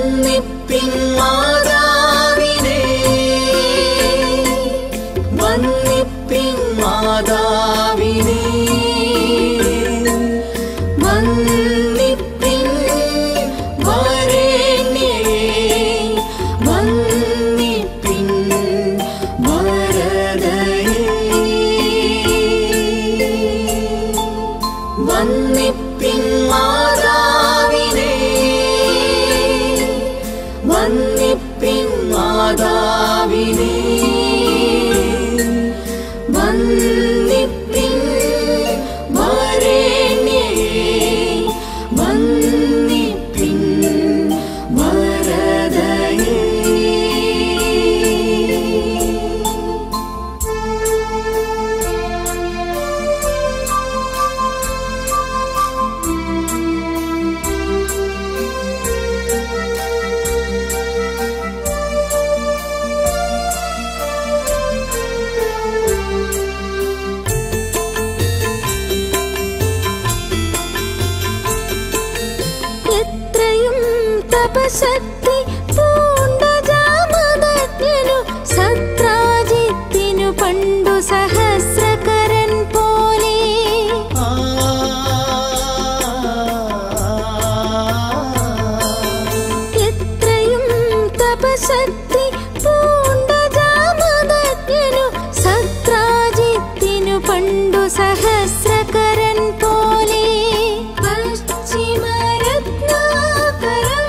വന്നിപ്പിൻ മാതാവിനെ വന്നിപ്പിൻ മാതാവിനെ വന്നിപ്പിൻ വരേണ്യേ വന്നിപ്പിൻ വരദയേ വന്നിപ്പിൻ മാതാവിനെ വന്നിപ്പിൻ മാതാവിനെ വന്നിപ്പിൻ വരേണ്യേ വന്നിപ്പിൻ വരദയേ എത്രയും തപശക്തി പൂണ്ട ജാമദഗ്നു സത്രാജിത്തിനു പണ്ടു സഹസ്രകരൻ പോലെ എത്രയും തപശക്തി പൂണ്ട ജാമദഗ്നു സത്രാജിത്തിനു പണ്ടു സഹസ്രകരൻ പോലെ പശ്ചിമരത്നാകരം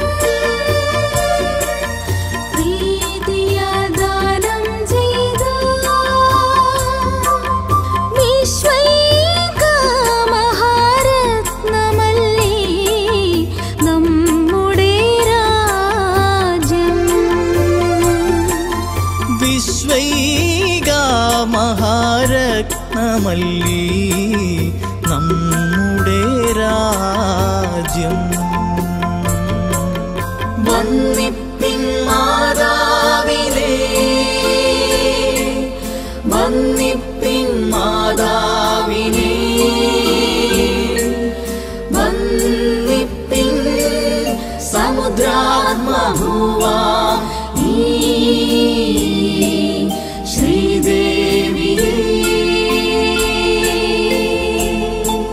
പ്രീതിയാദാനം ചെയ്തു വിശ്വൈക മഹാരത്നമല്ലേ നമ്മുടെ രാജ്യം വിശ്വൈക മഹാരത്നമല്ലി നമ്മുടെ രാജ്യം വന്നിപ്പിൻ മാതാവിനെ വന്നിപ്പിൻ മാതാവിനെ വന്നിപ്പിൻ സമുദ്രാത്മഭൂവാ ഈ ശ്രീദേവിയേ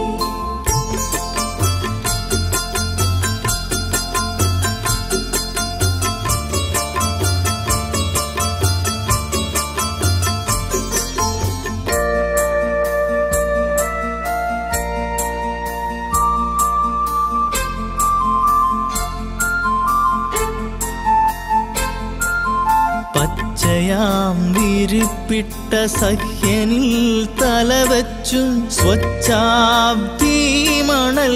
പച്ചയാം വിരിപ്പിട്ട സഹ്യനിൽ തലവച്ചു സ്വച്ഛാബ്ദി മണൽ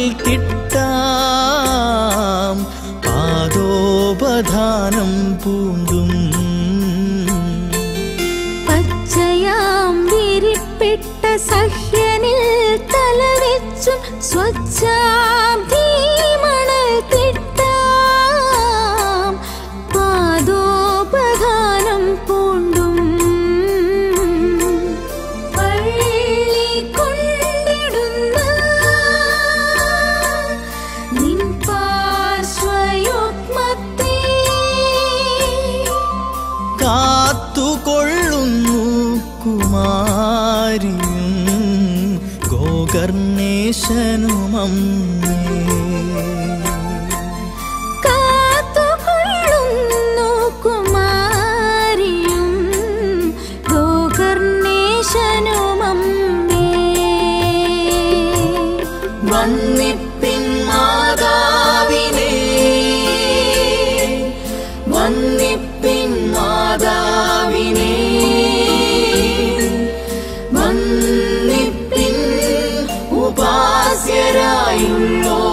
തിട്ടാം പാദോപധാനം പൂണ്ടും പച്ചയാം വിരിപ്പിട്ട സഹ്യനിൽ തലവെച്ചു സ്വച്ഛാബ്ദി മണൽ തിട്ടാം പാദോപധാനം പൂണ്ടും പള്ളി കൊണ്ടിടുന്ന നിൻ പാർശ്വയുഗ്മത്തെ കാത്തുകൊള്ളുന്നു കുമാരിയും ഗോകർണേശനുമമ്മേ കാത്തുകൊള്ളുന്നു കുമാരിയും ഗോകർണേശനുമമ്മേ വന്നിപ്പിൻ മാതാവിനെ വന്നിപ്പിൻ മാതാവിനെ വന്നിപ്പിൻ ഉപാസ്യരായുള്ളോ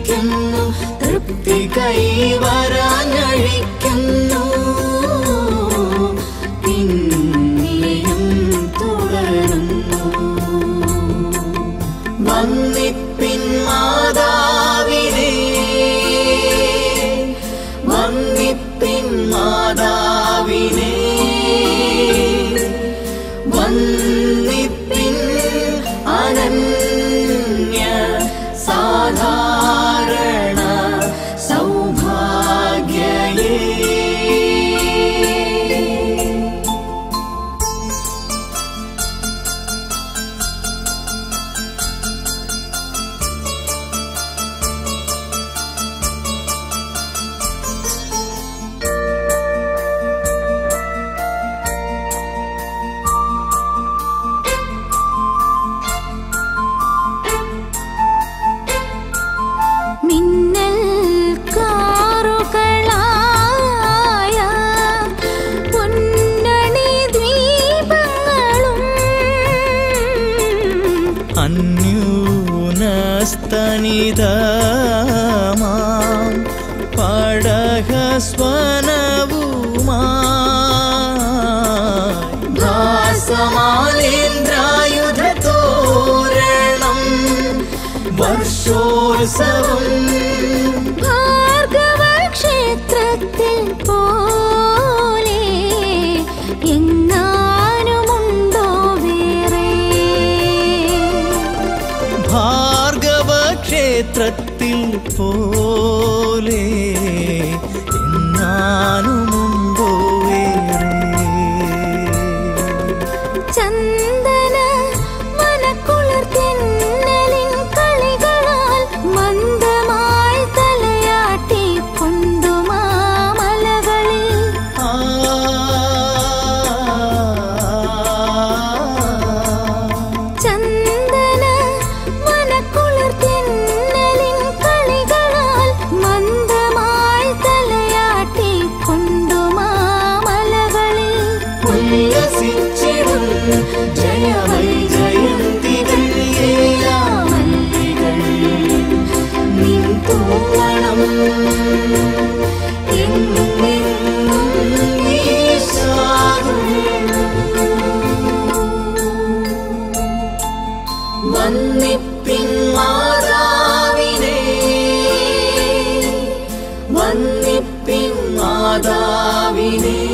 വിളിക്കുന്നു തൃപ്തി കൈവരാഞ്ഞഴിക്കുന്നു പിന്നെയും തുടരുന്നു വന്നിപ്പിൻ മാതാവിനെ വന്നിപ്പിൻ മാതാവിനെ വന്നിപ്പിൻ അനന്യ സാധാരണ സൗഭാഗ്യയേ മിന്നൽ കാറുകളായ പൊന്നണി ദ്വീപങ്ങളും അന്യൂനസ്തനിതമാം പടഹസ്വനവുമായി ഭാസമാലേന്ദ്രായുധതോരണം വർഷോത്സവം ഭാർഗവ ക്ഷേത്രത്തിൽ പോലെ എങ്ങാനുമുണ്ടോ വേറെ ഭാർഗവ ക്ഷേത്രത്തിൽ പോലെ എങ്ങാനുമുണ്ടോ വേറെ ചന്ദന മനക്കുളിർ തെന്നലിൻ കളികളാൽ മന്ദമായി തലയാട്ടി കൊണ്ടുമാമലകളിൽ ആ ചന്ദന മനക്കുളിർ തെന്നലിൻ കളികളാൽ മന്ദമായി തലയാട്ടി കൊണ്ടുമാമലകളിൽ ഉല്ലസിച്ചിടും ജയമൈ ജയന്തികൾ ഏലാമല്ലികൾ നിൻ തൂവണം എന്നെന്നും വീശാകും. വന്നിപ്പിൻ മാതാവിനെ വന്നിപ്പിൻ മാതാവിനെ